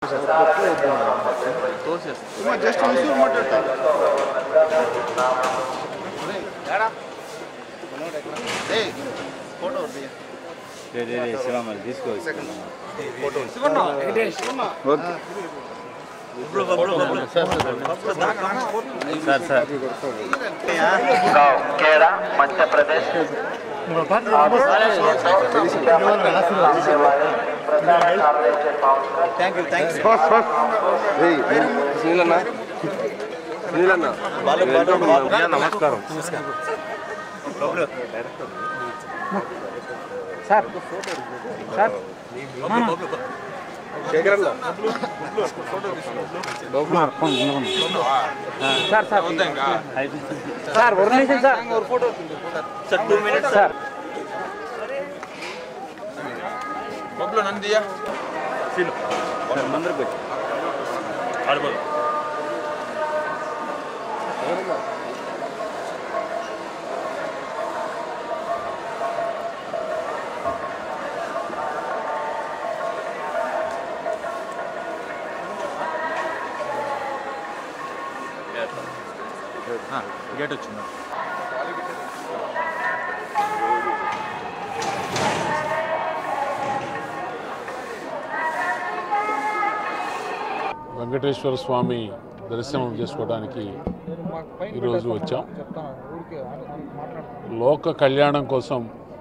Just ముసూరు మాట్లాడతాను photo శివమల్ తీసుకో sir sir गांव केरा Madhya Pradesh thank you thank you సునీలన్న సునీలన్న నమస్కారం శేఖరన్న సార్ సార్ సార్ ఒక నిమిషం sir sir two minutes sir బొబ్బులో నందియా అందరికి వచ్చి గేట్ వచ్చిందా వెంకటేశ్వర స్వామి దర్శనం చేసుకోవడానికి ఈరోజు వచ్చాం లోక కళ్యాణం కోసం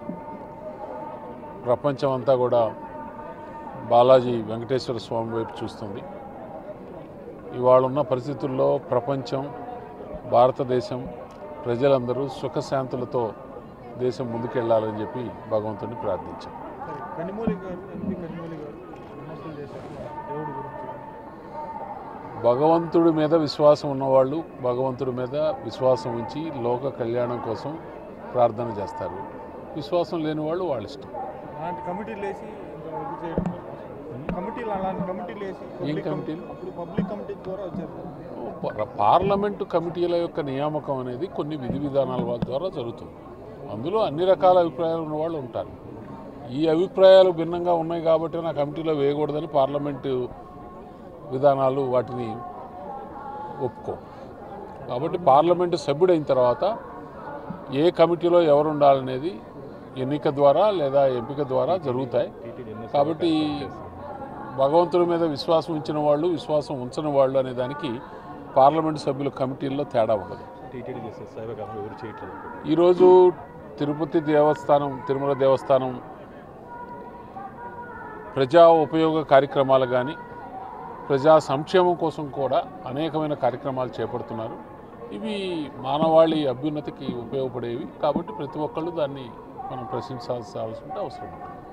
ప్రపంచం అంతా కూడా బాలాజీ వెంకటేశ్వర స్వామి వైపు చూస్తుంది ఇవాళ ఉన్న పరిస్థితుల్లో ప్రపంచం భారతదేశం ప్రజలందరూ సుఖశాంతులతో దేశం ముందుకెళ్లాలని చెప్పి భగవంతుని ప్రార్థించాం కనిమూలి గారు ఎంపీ కనిమూలి గారు విమర్శలు చేశారు దేవుడి గురించి భగవంతుడి మీద విశ్వాసం ఉన్నవాళ్ళు భగవంతుడి మీద విశ్వాసం ఉంచి లోక కళ్యాణం కోసం ప్రార్థన చేస్తారు విశ్వాసం లేని వాళ్ళు వాళ్ళ ఇష్టం అలాంటి కమిటీలు వేసి ఇంకా ఇది చేయడం కమిటీలు అలాంటి కమిటీలు వేసి ఏం public కమి- కమిటీలు? అప్పుడు పబ్లిక్ కమిటీ ద్వారా వచ్చారు ప- పార్లమెంటు కమిటీల యొక్క నియామకం అనేది కొన్ని విధి విధానాల ద్వారా జరుగుతుంది అందులో అన్ని రకాల అభిప్రాయాలు ఉన్న వాళ్ళు ఉంటారు ఈ అభిప్రాయాలు భిన్నంగా ఉన్నాయి కాబట్టి నా కమిటీలో వేయకూడదని పార్లమెంటు విధానాలు వాటిని ఒప్పుకో కాబట్టి పార్లమెంటు సభ్యుడైన తర్వాత ఏ కమిటీలో ఎవరు ఉండాలనేది ఎన్నిక ద్వారా లేదా ఎంపిక ద్వారా జరుగుతాయి కాబట్టి భగవంతుడి మీద విశ్వాసం ఉంచిన వాళ్ళు విశ్వాసం ఉంచని వాళ్ళు అనే దానికి పార్లమెంటు సభ్యుల కమిటీల్లో తేడా ఉండదు టీటీడీ చేసే సేవ కాకుండా ఎవరు చేయట్లేదు ఈరోజు తిరుపతి దేవస్థానం తిరుమల దేవస్థానం ప్రజా ఉపయోగ కార్యక్రమాలు కానీ ప్రజా సంక్షేమం కోసం కూడా అనేకమైన కార్యక్రమాలు చేపడుతున్నారు ఇవి మానవాళి అభ్యున్నతికి ఉపయోగపడేవి కాబట్టి ప్రతి ఒక్కళ్ళు దాన్ని మనం ప్రశంసాల్సిన అవసరం ఉంటుంది